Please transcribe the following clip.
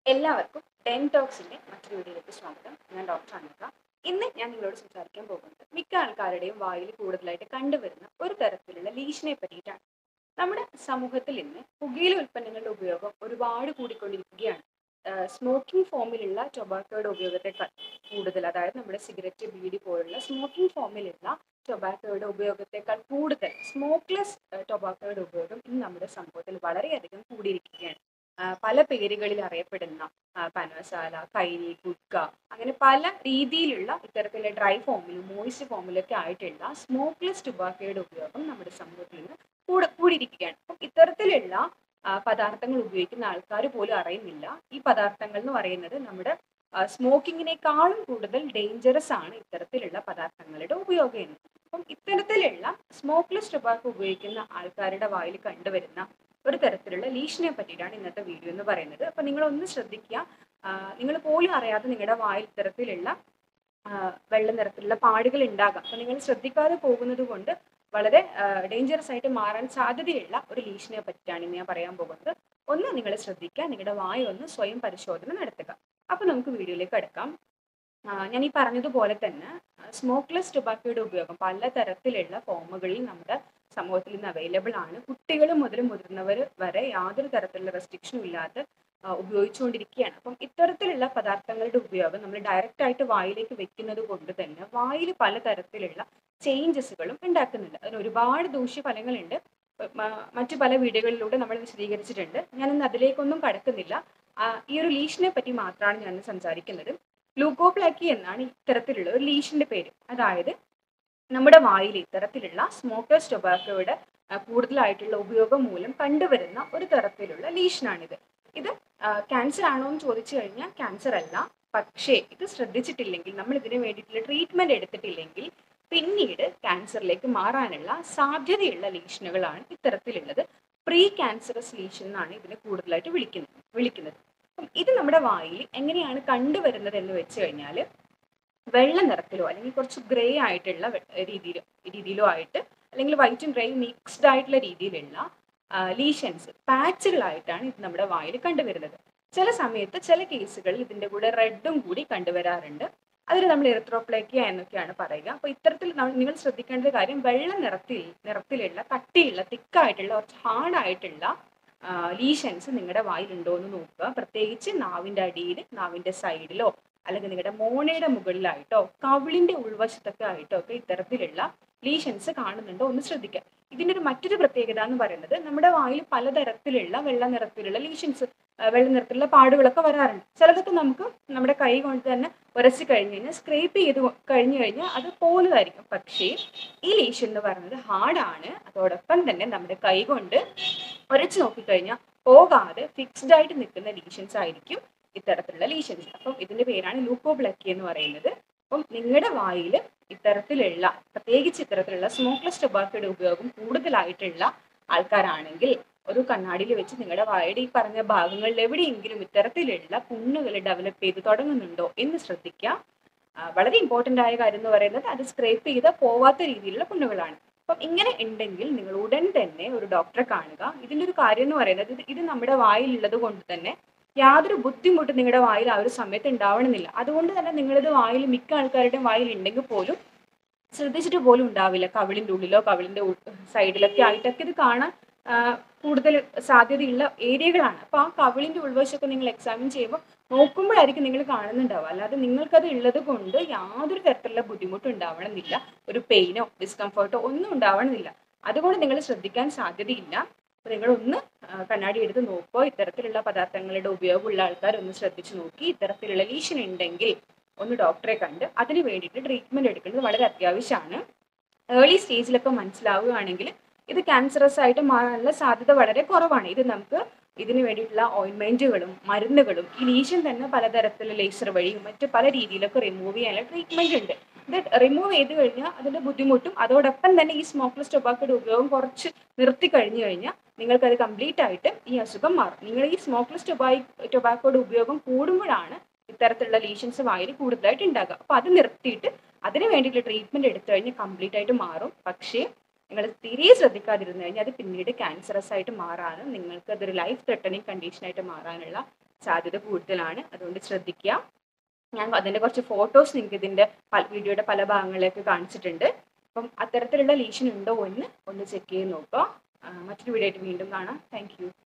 എല്ലാവർക്കും ഡെൻടോക്സിന്റെ മറ്റൊരു വീഡിയോയിലേക്ക് സ്വാഗതം ഞാൻ ഡോക്ടർ അനിക ഇന്ന് ഞാൻ നിങ്ങളോട് സംസാരിക്കാൻ പോകുന്നത് മിക്ക ആൾക്കാരുടെയും വായിൽ കൂടുതലായിട്ട് കണ്ടുവരുന്ന ഒരു തരത്തിലുള്ള ലീഷനെ പറ്റിയിട്ടാണ് നമ്മുടെ സമൂഹത്തിൽ ഇന്ന് പുകയില ഉൽപ്പന്നങ്ങളുടെ ഉപയോഗം ഒരുപാട് കൂടിക്കൊണ്ടിരിക്കുകയാണ് സ്മോക്കിംഗ് ഫോമിലുള്ള ടൊബാക്കോയുടെ ഉപയോഗത്തെക്കാൾ കൂടുതൽ അതായത് നമ്മുടെ സിഗരറ്റ് ബീഡി പോലുള്ള സ്മോക്കിംഗ് ഫോമിലുള്ള ടൊബാക്കോയുടെ ഉപയോഗത്തെക്കാൾ കൂടുതൽ സ്മോക്ക്ലെസ് ടൊബാക്കോയുടെ ഉപയോഗം ഇന്ന് നമ്മുടെ സമൂഹത്തിൽ വളരെയധികം കൂടിയിരിക്കുകയാണ് ആ, പല പേരുകളിൽ അറിയപ്പെടുന്ന ആ, പനമസാല കൈരി ഗുഡ്ക അങ്ങനെ പല രീതിയിലുള്ള ഇത്തരത്തിലുള്ള ഡ്രൈ ഫോമിലും മോയിസ്റ്റ് ഫോമിലൊക്കെ ആയിട്ടുള്ള സ്മോക്ക്ലെസ് ടുബാക്കോയുടെ ഉപയോഗം നമ്മുടെ സമൂഹത്തിൽ നിന്ന് കൂടെ കൂടിയിരിക്കുകയാണ് അപ്പം ഇത്തരത്തിലുള്ള ആ, പദാർത്ഥങ്ങൾ ഉപയോഗിക്കുന്ന ആൾക്കാർ പോലും അറിയുന്നില്ല ഈ പദാർത്ഥങ്ങൾ എന്ന് പറയുന്നത് നമ്മുടെ സ്മോക്കിങ്ങിനേക്കാളും കൂടുതൽ ഡേഞ്ചറസ് ആണ് ഇത്തരത്തിലുള്ള പദാർത്ഥങ്ങളുടെ ഉപയോഗം എന്ന് അപ്പം ഇത്തരത്തിലുള്ള സ്മോക്ക്ലെസ് ടുബാക്കോ ഉപയോഗിക്കുന്ന ആൾക്കാരുടെ വായിൽ കണ്ടുവരുന്ന ഒരു തരത്തിലുള്ള ലീഷനെ പറ്റിയിട്ടാണ് ഇന്നത്തെ വീഡിയോ എന്ന് പറയുന്നത് അപ്പൊ നിങ്ങൾ ഒന്ന് ശ്രദ്ധിക്കുക നിങ്ങൾ പോലും അറിയാതെ നിങ്ങളുടെ വായിൽ ഇത്തരത്തിലുള്ള ആ, വെള്ള നിറത്തിലുള്ള പാടുകൾ ഉണ്ടാകാം അപ്പൊ നിങ്ങൾ ശ്രദ്ധിക്കാതെ പോകുന്നത് കൊണ്ട് വളരെ ഡേഞ്ചറസ് ആയിട്ട് മാറാൻ സാധ്യതയുള്ള ഒരു ലീഷനെ പറ്റിയിട്ടാണ് ഇന്ന് ഞാൻ പറയാൻ പോകുന്നത് ഒന്ന് നിങ്ങൾ ശ്രദ്ധിക്കുക നിങ്ങളുടെ വായ ഒന്ന് സ്വയം പരിശോധന നടത്തുക അപ്പൊ നമുക്ക് വീഡിയോയിലേക്ക് അടുക്കാം ഞാൻ ഈ പറഞ്ഞതുപോലെ തന്നെ സ്മോക്ക്ലെസ് ടൊബാക്കോയുടെ ഉപയോഗം പല തരത്തിലുള്ള ഫോമുകളിൽ നമ്മുടെ സമൂഹത്തിൽ ഇന്ന് അവൈലബിൾ ആണ് കുട്ടികൾ മുതൽ മുതിർന്നവർ വരെ യാതൊരു തരത്തിലുള്ള റെസ്ട്രിക്ഷനും ഇല്ലാതെ ആ, ഉപയോഗിച്ചുകൊണ്ടിരിക്കുകയാണ് അപ്പം ഇത്തരത്തിലുള്ള പദാർത്ഥങ്ങളുടെ ഉപയോഗം നമ്മൾ ഡയറക്റ്റ് ആയിട്ട് വായിലേക്ക് വെക്കുന്നത് കൊണ്ട് തന്നെ വായിൽ പലതരത്തിലുള്ള ചേഞ്ചസുകളും ഉണ്ടാക്കുന്നുണ്ട് അതിന് ഒരുപാട് ദൂഷ്യഫലങ്ങളുണ്ട് മ- മറ്റു പല വീഡിയോകളിലൂടെ നമ്മൾ വിശദീകരിച്ചിട്ടുണ്ട് ഞാൻ ഇന്ന് അതിലേക്കൊന്നും കടക്കുന്നില്ല ആ, ഈ ഒരു ലീഷനെ പറ്റി മാത്രമാണ് ഞാൻ ഇന്ന് സംസാരിക്കുന്നത് ലൂക്കോപ്ലാക്കി എന്നാണ് ഇത്തരത്തിലുള്ള ഒരു ലീഷിന്റെ പേര് അതായത് നമ്മുടെ വായിൽ ഇത്തരത്തിലുള്ള സ്മോക്കേഴ്സ് ടൊബാക്കോയുടെ ആ, കൂടുതലായിട്ടുള്ള ഉപയോഗം മൂലം കണ്ടുവരുന്ന ഒരു തരത്തിലുള്ള ലീഷനാണിത് ഇത് ക്യാൻസർ ആണോ എന്ന് ചോദിച്ചു കഴിഞ്ഞാൽ ക്യാൻസർ അല്ല പക്ഷേ ഇത് ശ്രദ്ധിച്ചിട്ടില്ലെങ്കിൽ നമ്മൾ ഇതിന് വേണ്ടിയിട്ടുള്ള ട്രീറ്റ്മെന്റ് എടുത്തിട്ടില്ലെങ്കിൽ പിന്നീട് ക്യാൻസറിലേക്ക് മാറാനുള്ള സാധ്യതയുള്ള ലീഷനുകളാണ് ഇത്തരത്തിലുള്ളത് പ്രീ ക്യാൻസറസ് ലീഷൻ എന്നാണ് ഇതിനെ കൂടുതലായിട്ട് വിളിക്കുന്നത് വിളിക്കുന്നത് അപ്പം ഇത് നമ്മുടെ വായിൽ എങ്ങനെയാണ് കണ്ടുവരുന്നത് എന്ന് വെച്ച് കഴിഞ്ഞാൽ വെള്ള നിറത്തിലോ അല്ലെങ്കിൽ കുറച്ച് ഗ്രേ ആയിട്ടുള്ള വെ- രീതിയിലോ രീതിയിലോ ആയിട്ട് അല്ലെങ്കിൽ വൈറ്റും ഗ്രേ മിക്സ്ഡ് ആയിട്ടുള്ള രീതിയിലുള്ള ലീഷൻസ് പാച്ചുകളായിട്ടാണ് ഇത് നമ്മുടെ വായിൽ കണ്ടുവരുന്നത് ചില സമയത്ത് ചില കേസുകളിൽ ഇതിന്റെ കൂടെ റെഡും കൂടി കണ്ടുവരാറുണ്ട് അതിന് നമ്മൾ എറിത്രോപ്ലേക്കിയ എന്നൊക്കെയാണ് പറയുക അപ്പൊ ഇത്തരത്തിൽ നമ്മൾ- നിങ്ങൾ ശ്രദ്ധിക്കേണ്ട ഒരു കാര്യം വെള്ള നിറത്തിൽ നിറത്തിലുള്ള കട്ടിയുള്ള തിക്കായിട്ടുള്ള കുറച്ച് ഹാർഡായിട്ടുള്ള ലീഷൻസ് നിങ്ങളുടെ വായിലുണ്ടോ എന്ന് നോക്കുക പ്രത്യേകിച്ച് നാവിന്റെ അടിയിൽ നാവിന്റെ സൈഡിലോ അല്ലെങ്കിൽ നിങ്ങളുടെ മോണയുടെ മുകളിലായിട്ടോ കവിളിന്റെ ഉൾവശത്തൊക്കെ ആയിട്ടോ ഒക്കെ ഇത്തരത്തിലുള്ള ലീഷൻസ് കാണുന്നുണ്ടോ ഒന്ന് ശ്രദ്ധിക്കുക ഇതിന്റെ ഒരു മറ്റൊരു പ്രത്യേകത എന്ന് പറയുന്നത് നമ്മുടെ വായിൽ പലതരത്തിലുള്ള വെള്ള നിറത്തിലുള്ള ലീഷൻസ് വെള്ള നിറത്തിലുള്ള പാടുകളൊക്കെ വരാറുണ്ട് ചിലതൊക്കെ നമുക്ക് നമ്മുടെ കൈ കൊണ്ട് തന്നെ ഉരച്ച് കഴിഞ്ഞ് കഴിഞ്ഞാൽ സ്ക്രേപ്പ് ചെയ്ത് കൊ- കഴിഞ്ഞു കഴിഞ്ഞാൽ അത് പോകുന്നതായിരിക്കും പക്ഷേ ഈ ലീഷൻ എന്ന് പറയുന്നത് ഹാർഡാണ് അതോടൊപ്പം തന്നെ നമ്മുടെ കൈ കൊണ്ട് ഉരച്ച് നോക്കിക്കഴിഞ്ഞാൽ പോകാതെ ഫിക്സ്ഡ് ആയിട്ട് നിൽക്കുന്ന ലീഷൻസ് ആയിരിക്കും ഇത്തരത്തിലുള്ള ലീഷൻസ് അപ്പം ഇതിന്റെ പേരാണ് ലൂക്കോബ്ലക്കി എന്ന് പറയുന്നത് അപ്പം നിങ്ങളുടെ വായിൽ ഇത്തരത്തിലുള്ള പ്രത്യേകിച്ച് ഇത്തരത്തിലുള്ള സ്മോക്ക്ലെസ് ടൊബാക്കോയുടെ ഉപയോഗം കൂടുതലായിട്ടുള്ള ആൾക്കാരാണെങ്കിൽ ഒരു കണ്ണാടിയിൽ വെച്ച് നിങ്ങളുടെ വായുടെ ഈ പറഞ്ഞ ഭാഗങ്ങളിൽ എവിടെയെങ്കിലും ഇത്തരത്തിലുള്ള പുണ്ണുകൾ ഡെവലപ്പ് ചെയ്ത് തുടങ്ങുന്നുണ്ടോ എന്ന് ശ്രദ്ധിക്കുക ആ, വളരെ ഇമ്പോർട്ടന്റ് ആയ കാര്യം എന്ന് പറയുന്നത് അത് സ്ക്രേപ്പ് ചെയ്ത പോവാത്ത രീതിയിലുള്ള പുണ്ണുകളാണ് അപ്പം ഇങ്ങനെ ഉണ്ടെങ്കിൽ നിങ്ങൾ ഉടൻ തന്നെ ഒരു ഡോക്ടറെ കാണുക ഇതിന്റെ ഒരു കാര്യം എന്ന് പറയുന്നത് ഇത് ഇത് നമ്മുടെ വായിലുള്ളത് കൊണ്ട് തന്നെ യാതൊരു ബുദ്ധിമുട്ടും നിങ്ങളുടെ വായിൽ ആ ഒരു സമയത്ത് ഉണ്ടാവണമെന്നില്ല അതുകൊണ്ട് തന്നെ നിങ്ങളിത് വായിൽ മിക്ക ആൾക്കാരുടെയും വായിൽ ഉണ്ടെങ്കിൽ പോലും ശ്രദ്ധിച്ചിട്ട് പോലും ഉണ്ടാവില്ല കവിളിന്റെ ഉള്ളിലോ കവിളിന്റെ സൈഡിലൊക്കെ ആയിട്ടൊക്കെ ഇത് കാണാൻ ആ, കൂടുതൽ സാധ്യതയുള്ള ഏരിയകളാണ് അപ്പൊ ആ കവിളിന്റെ ഉൾവശമൊക്കെ നിങ്ങൾ എക്സാമിൻ ചെയ്യുമ്പോൾ നോക്കുമ്പോഴായിരിക്കും നിങ്ങൾ കാണുന്നുണ്ടാവുക അല്ലാതെ നിങ്ങൾക്കത് ഉള്ളത് കൊണ്ട് യാതൊരു തരത്തിലുള്ള ബുദ്ധിമുട്ടും ഉണ്ടാവണമെന്നില്ല ഒരു പെയിനോ ഡിസ്കംഫർട്ടോ ഒന്നും ഉണ്ടാവണമെന്നില്ല അതുകൊണ്ട് നിങ്ങൾ ശ്രദ്ധിക്കാൻ സാധ്യതയില്ല അപ്പൊ നിങ്ങൾ ഒന്ന് ആ, കണ്ണാടി എടുത്ത് നോക്കുമ്പോൾ ഇത്തരത്തിലുള്ള പദാർത്ഥങ്ങളുടെ ഉപയോഗമുള്ള ആൾക്കാർ ഒന്ന് ശ്രദ്ധിച്ചു നോക്കി ഇത്തരത്തിലുള്ള ലീഷൻ ഉണ്ടെങ്കിൽ ഒന്ന് ഡോക്ടറെ കണ്ട് അതിന് വേണ്ടിയിട്ട് ട്രീറ്റ്മെന്റ് എടുക്കുന്നത് വളരെ അത്യാവശ്യമാണ് ഏർലി സ്റ്റേജിലൊക്കെ മനസ്സിലാവുകയാണെങ്കിൽ ഇത് ക്യാൻസറസ് ആയിട്ട് മാറാനുള്ള സാധ്യത വളരെ കുറവാണ് ഇത് നമുക്ക് ഇതിന് വേണ്ടിയിട്ടുള്ള ഓയിൻമെന്റുകളും മരുന്നുകളും ഈ ലീഷൻ തന്നെ പലതരത്തിലുള്ള ലേസർ വഴിയും മറ്റ് പല രീതിയിലൊക്കെ റിമൂവ് ചെയ്യാനുള്ള ട്രീറ്റ്മെന്റ് ഉണ്ട് ഇത് റിമൂവ് ചെയ്ത് കഴിഞ്ഞാൽ അതിന്റെ ബുദ്ധിമുട്ടും അതോടൊപ്പം തന്നെ ഈ സ്മോക്ക്ലെസ് ടൊബാക്കോയുടെ ഉപയോഗം കുറച്ച് നിർത്തി കഴിഞ്ഞു കഴിഞ്ഞാൽ നിങ്ങൾക്കത് കംപ്ലീറ്റ് ആയിട്ട് ഈ അസുഖം മാറും നിങ്ങൾ ഈ സ്മോക്ക്ലെസ് ടൊബായി ടൊബാക്കോയുടെ ഉപയോഗം കൂടുമ്പോഴാണ് ഇത്തരത്തിലുള്ള ലീഷൻസ് വായിൽ കൂടുതലായിട്ട് ഉണ്ടാകുക അപ്പൊ അത് നിർത്തിയിട്ട് അതിന് വേണ്ടിയിട്ടുള്ള ട്രീറ്റ്മെന്റ് എടുത്തു കഴിഞ്ഞാൽ കംപ്ലീറ്റ് ആയിട്ട് മാറും പക്ഷേ നിങ്ങൾ തീരെ ശ്രദ്ധിക്കാതിരുന്നു കഴിഞ്ഞാൽ അത് പിന്നീട് ക്യാൻസറസ് ആയിട്ട് മാറാനും നിങ്ങൾക്ക് അതൊരു ലൈഫ് ത്രെട്ടനിങ് കണ്ടീഷനായിട്ട് മാറാനുള്ള സാധ്യത കൂടുതലാണ് അതുകൊണ്ട് ശ്രദ്ധിക്കുക ഞാൻ അതിൻ്റെ കുറച്ച് ഫോട്ടോസ് നിങ്ങൾക്ക് ഇതിൻ്റെ വീഡിയോയുടെ പല ഭാഗങ്ങളിലേക്ക് കാണിച്ചിട്ടുണ്ട് അപ്പം അത്തരത്തിലുള്ള ലീഷൻ ഉണ്ടോ എന്ന് ഒന്ന് ചെക്ക് ചെയ്ത് നോക്കുക ആ, മറ്റൊരു വീഡിയോ ആയിട്ട് വീണ്ടും കാണാം താങ്ക്